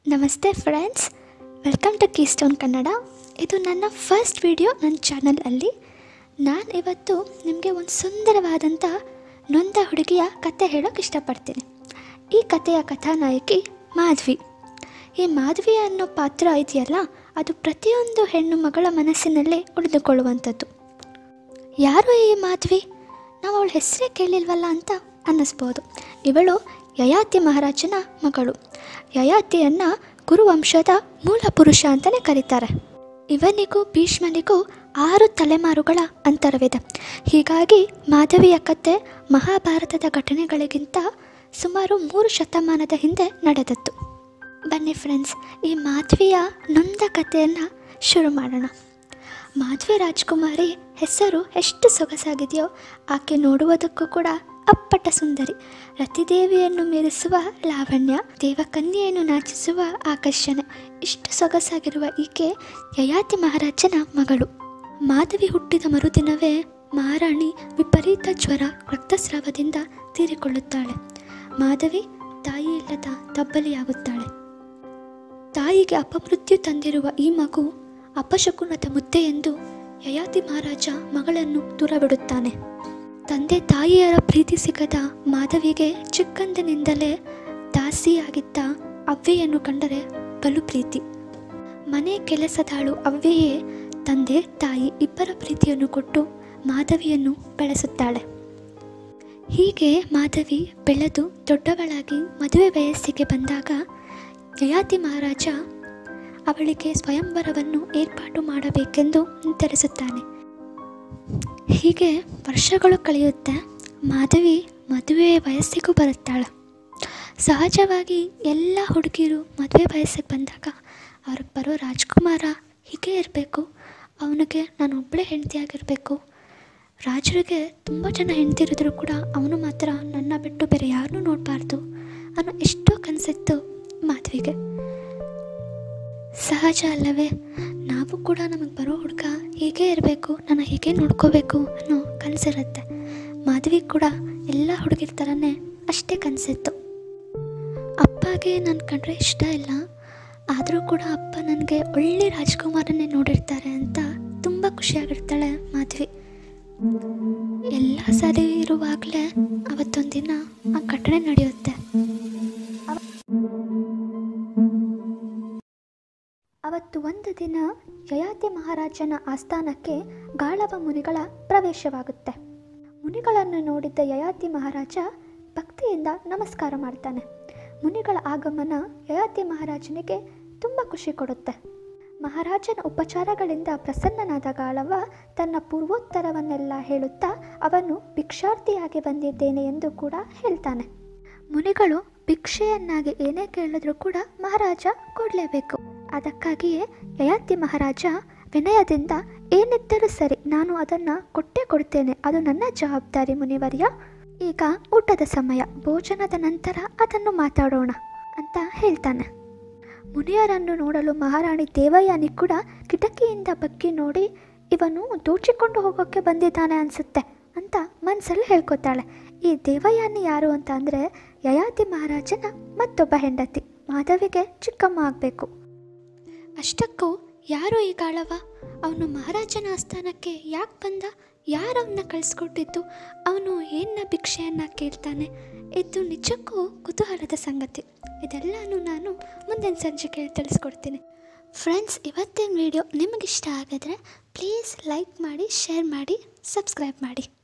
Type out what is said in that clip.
ನಮಸ್ತೆ friends welcome to Keystone Kannada ಇದು ನನ್ನ ಫಸ್ಟ್ ವಿಡಿಯೋ ನನ್ನ ಚಾನಲಲ್ಲಿ ನಾನು ಇವತ್ತು ನಿಮಗೆ ಒಂದು ಸುಂದರವಾದಂಥ ನೊಂದ ಹುಡುಗಿಯ ಕತೆ ಹೇಳೋಕೆ ಇಷ್ಟಪಡ್ತೀನಿ ಈ ಕಥೆಯ ಕಥಾನಾಯಕಿ ಮಾಧವಿ ಈ ಮಾಧವಿ ಅನ್ನೋ ಪಾತ್ರ ಇದೆಯಲ್ಲ ಅದು ಪ್ರತಿಯೊಂದು ಹೆಣ್ಣು ಮಗಳ ಮನಸ್ಸಿನಲ್ಲೇ ಉಳಿದುಕೊಳ್ಳುವಂಥದ್ದು ಯಾರು ಈ ಮಾಧವಿ ನಾವು ಅವಳ ಹೆಸರೇ ಕೇಳಿಲ್ವಲ್ಲ ಅಂತ ಅನ್ನಿಸ್ಬೋದು ಇವಳು ಯಯಾತಿ ಮಹಾರಾಜನ ಮಗಳು ಯಯಾತಿಯನ್ನು ಕುರುವಂಶದ ಮೂಲ ಪುರುಷ ಅಂತಲೇ ಕರೀತಾರೆ ಇವನಿಗೂ ಭೀಷ್ಮನಿಗೂ ಆರು ತಲೆಮಾರುಗಳ ಅಂತರವಿದೆ ಹೀಗಾಗಿ ಮಾಧವಿಯ ಕತೆ ಮಹಾಭಾರತದ ಘಟನೆಗಳಿಗಿಂತ ಸುಮಾರು ಮೂರು ಶತಮಾನದ ಹಿಂದೆ ನಡೆದದ್ದು ಬನ್ನಿ ಫ್ರೆಂಡ್ಸ್ ಈ ಮಾಧವಿಯ ನೊಂದ ಕಥೆಯನ್ನು ಶುರು ಮಾಡೋಣ ಮಾಧವಿ ರಾಜ್ಕುಮಾರಿ ಹೆಸರು ಎಷ್ಟು ಸೊಗಸಾಗಿದೆಯೋ ಆಕೆ ನೋಡುವುದಕ್ಕೂ ಕೂಡ ಅಪ್ಪಟ ಸುಂದರಿ ರತಿದೇವಿಯನ್ನು ಮೀರಿಸುವ ಲಾವಣ್ಯ ದೇವಕನ್ಯೆಯನ್ನು ನಾಚಿಸುವ ಆಕರ್ಷಣೆ ಇಷ್ಟು ಸೊಗಸಾಗಿರುವ ಈಕೆ ಯಯಾತಿ ಮಹಾರಾಜನ ಮಗಳು ಮಾಧವಿ ಹುಟ್ಟಿದ ಮರುದಿನವೇ ಮಹಾರಾಣಿ ವಿಪರೀತ ಜ್ವರ ರಕ್ತಸ್ರಾವದಿಂದ ತೀರಿಕೊಳ್ಳುತ್ತಾಳೆ ಮಾಧವಿ ತಾಯಿ ಇಲ್ಲದ ತಬ್ಬಲಿಯಾಗುತ್ತಾಳೆ ತಾಯಿಗೆ ಅಪಮೃತ್ಯು ತಂದಿರುವ ಈ ಮಗು ಅಪಶಕುನದ ಮುದ್ದೆ ಎಂದು ಯಯಾತಿ ಮಹಾರಾಜ ಮಗಳನ್ನು ದೂರವಿಡುತ್ತಾನೆ ತಂದೆ ತಾಯಿಯರ ಪ್ರೀತಿ ಸಿಗದ ಮಾಧವಿಗೆ ಚಿಕ್ಕಂದಿನಿಂದಲೇ ದಾಸಿಯಾಗಿದ್ದ ಅವ್ವೆಯನ್ನು ಕಂಡರೆ ಬಲು ಪ್ರೀತಿ ಮನೆ ಕೆಲಸದಾಳು ಅವ್ವೆಯೇ ತಂದೆ ತಾಯಿ ಇಬ್ಬರ ಪ್ರೀತಿಯನ್ನು ಕೊಟ್ಟು ಮಾಧವಿಯನ್ನು ಬೆಳೆಸುತ್ತಾಳೆ ಹೀಗೆ ಮಾಧವಿ ಬೆಳೆದು ದೊಡ್ಡವಳಾಗಿ ಮದುವೆ ವಯಸ್ಸಿಗೆ ಬಂದಾಗ ಯಯಾತಿ ಮಹಾರಾಜ ಅವಳಿಗೆ ಸ್ವಯಂವರವನ್ನು ಏರ್ಪಾಟು ಮಾಡಬೇಕೆಂದು ನಿರ್ಧರಿಸುತ್ತಾನೆ ಹೀಗೆ ವರ್ಷಗಳು ಕಳೆಯುತ್ತೆ ಮಾಧವಿ ಮದುವೆ ವಯಸ್ಸಿಗೂ ಬರುತ್ತಾಳೆ ಸಹಜವಾಗಿ ಎಲ್ಲ ಹುಡುಗಿಯರು ಮದುವೆ ವಯಸ್ಸಿಗೆ ಬಂದಾಗ ಅವ್ರಿಗೆ ಬರೋ ರಾಜ್ಕುಮಾರ ಹೀಗೆ ಇರಬೇಕು ಅವನಿಗೆ ನಾನು ಒಬ್ಬಳೇ ಹೆಂಡತಿಯಾಗಿರಬೇಕು ರಾಜರಿಗೆ ತುಂಬ ಜನ ಹೆಂಡ್ತಿರಿದ್ರು ಕೂಡ ಅವನು ಮಾತ್ರ ನನ್ನ ಬಿಟ್ಟು ಬೇರೆ ಯಾರನ್ನೂ ನೋಡಬಾರ್ದು ಅನ್ನೋ ಎಷ್ಟೋ ಕನಸಿತ್ತು ಮಾಧವಿಗೆ ಸಹಜ ಅಲ್ಲವೇ ನಾವು ಕೂಡ ನಮಗೆ ಬರೋ ಹುಡುಗ ಹೀಗೆ ಇರಬೇಕು ನಾನು ಹೀಗೆ ನೋಡ್ಕೋಬೇಕು ಅನ್ನೋ ಕನಸಿರುತ್ತೆ ಮಾಧವಿ ಕೂಡ ಎಲ್ಲ ಹುಡುಗಿರ ಥರನೇ ಅಷ್ಟೇ ಕನಸಿತ್ತು ಅಪ್ಪಗೆ ನನ್ನ ಕಂಡ್ರೆ ಇಷ್ಟ ಇಲ್ಲ ಆದರೂ ಕೂಡ ಅಪ್ಪ ನನಗೆ ಒಳ್ಳೆ ರಾಜ್ಕುಮಾರನ್ನೇ ನೋಡಿರ್ತಾರೆ ಅಂತ ತುಂಬ ಖುಷಿಯಾಗಿರ್ತಾಳೆ ಮಾಧವಿ ಎಲ್ಲ ಸರಿ ಇರುವಾಗಲೇ ಅವತ್ತೊಂದಿನ ಆ ಘಟನೆ ನಡೆಯುತ್ತೆ ಅವತ್ತು ಒಂದು ದಿನ ಯಯಾತಿ ಮಹಾರಾಜನ ಆಸ್ಥಾನಕ್ಕೆ ಗಾಳವ ಮುನಿಗಳ ಪ್ರವೇಶವಾಗುತ್ತೆ ಮುನಿಗಳನ್ನು ನೋಡಿದ್ದ ಯಯಾತಿ ಮಹಾರಾಜ ಭಕ್ತಿಯಿಂದ ನಮಸ್ಕಾರ ಮಾಡ್ತಾನೆ ಮುನಿಗಳ ಆಗಮನ ಯಯಾತಿ ಮಹಾರಾಜನಿಗೆ ತುಂಬ ಖುಷಿ ಕೊಡುತ್ತೆ ಮಹಾರಾಜನ ಉಪಚಾರಗಳಿಂದ ಪ್ರಸನ್ನನಾದ ಗಾಳವ ತನ್ನ ಪೂರ್ವೋತ್ತರವನ್ನೆಲ್ಲ ಹೇಳುತ್ತಾ ಅವನು ಭಿಕ್ಷಾರ್ಥಿಯಾಗಿ ಬಂದಿದ್ದೇನೆ ಎಂದು ಕೂಡ ಹೇಳ್ತಾನೆ ಮುನಿಗಳು ಭಿಕ್ಷೆಯನ್ನಾಗಿ ಏನೇ ಕೇಳಿದ್ರೂ ಕೂಡ ಮಹಾರಾಜ ಕೊಡಲೇಬೇಕು ಅದಕ್ಕಾಗಿಯೇ ಯಯಾತಿ ಮಹಾರಾಜ ವಿನಯದಿಂದ ಏನಿದ್ದರೂ ಸರಿ ನಾನು ಅದನ್ನು ಕೊಟ್ಟೇ ಕೊಡ್ತೇನೆ ಅದು ನನ್ನ ಜವಾಬ್ದಾರಿ ಮುನಿವರ್ಯ ಈಗ ಊಟದ ಸಮಯ ಭೋಜನದ ನಂತರ ಅದನ್ನು ಮಾತಾಡೋಣ ಅಂತ ಹೇಳ್ತಾನೆ ಮುನಿಯರನ್ನು ನೋಡಲು ಮಹಾರಾಣಿ ದೇವಯಾನಿ ಕೂಡ ಕಿಟಕಿಯಿಂದ ಬಗ್ಗಿ ನೋಡಿ ಇವನು ದೋಚಿಕೊಂಡು ಹೋಗೋಕ್ಕೆ ಬಂದಿದ್ದಾನೆ ಅನಿಸುತ್ತೆ ಅಂತ ಮನಸ್ಸಲ್ಲಿ ಹೇಳ್ಕೊತಾಳೆ ಈ ದೇವಯಾನಿ ಯಾರು ಅಂತ ಅಂದರೆ ಯಯಾತಿ ಮಹಾರಾಜನ ಮತ್ತೊಬ್ಬ ಹೆಂಡತಿ ಮಾಧವಿಗೆ ಚಿಕ್ಕಮ್ಮ ಆಗಬೇಕು ಅಷ್ಟಕ್ಕೂ ಯಾರು ಈ ಗಾಳವ ಅವನು ಮಹಾರಾಜನ ಆಸ್ಥಾನಕ್ಕೆ ಯಾಕೆ ಬಂದ ಯಾರು ಅವನ್ನ ಕಳಿಸ್ಕೊಟ್ಟಿದ್ದು ಅವನು ಏನ ಭಿಕ್ಷೆಯನ್ನು ಕೇಳ್ತಾನೆ ಇದು ನಿಜಕ್ಕೂ ಕುತೂಹಲದ ಸಂಗತಿ ಇದೆಲ್ಲನೂ ನಾನು ಮುಂದಿನ ಸಂಚಿಕೆಯಲ್ಲಿ ತಿಳಿಸ್ಕೊಡ್ತೀನಿ ಫ್ರೆಂಡ್ಸ್ ಇವತ್ತಿನ ವಿಡಿಯೋ ನಿಮಗಿಷ್ಟ ಆಗಿದ್ರೆ ಪ್ಲೀಸ್ ಲೈಕ್ ಮಾಡಿ ಶೇರ್ ಮಾಡಿ ಸಬ್ಸ್ಕ್ರೈಬ್ ಮಾಡಿ